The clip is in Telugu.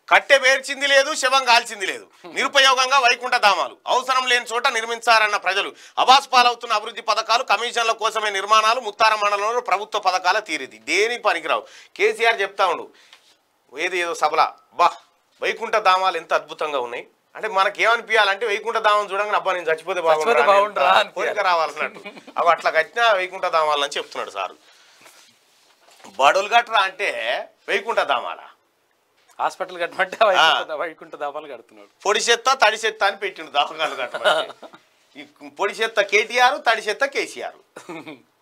కట్టె పేర్చింది లేదు శవం కాల్చింది లేదు నిరుపయోగంగా వైకుంఠ ధామాలు అవసరం లేని చోట నిర్మించారన్న ప్రజలు అబాస్ పాలవుతున్న అభివృద్ధి పథకాలు కమిషన్ల కోసమే నిర్మాణాలు ముత్తార మండలంలో ప్రభుత్వ పథకాల తీరిది దేనికి పనికిరావు కేసీఆర్ చెప్తా ఉండు ఏది ఏదో సభల బా వైకుంఠ ధామాలు ఎంత అద్భుతంగా ఉన్నాయి అంటే మనకి ఏమనిపించాలంటే వైకుంఠ ధామం చూడంగానే అబ్బా నేను చచ్చిపోతే చచ్చిపోతే బాగుండు బాగుండురా అనిపించాలి. కోరిక రావాలన్నట్టు అవి అట్లా కట్టినా వైకుంఠ ధామాలని చెప్తున్నాడు సారు బడులు గట్రా అంటే వైకుంఠ ధామాల హాస్పిటల్ కట్టమంటే వైకుంఠ వైకుంఠ దాపాలు కడుతున్నాడు పొడి చెత్త తడి చెత్త అని పెట్టిండు దాపకాలు కట్టమంటే ఈ పొడి చెత్త కేటీఆర్ తడి చెత్త కేసీఆర్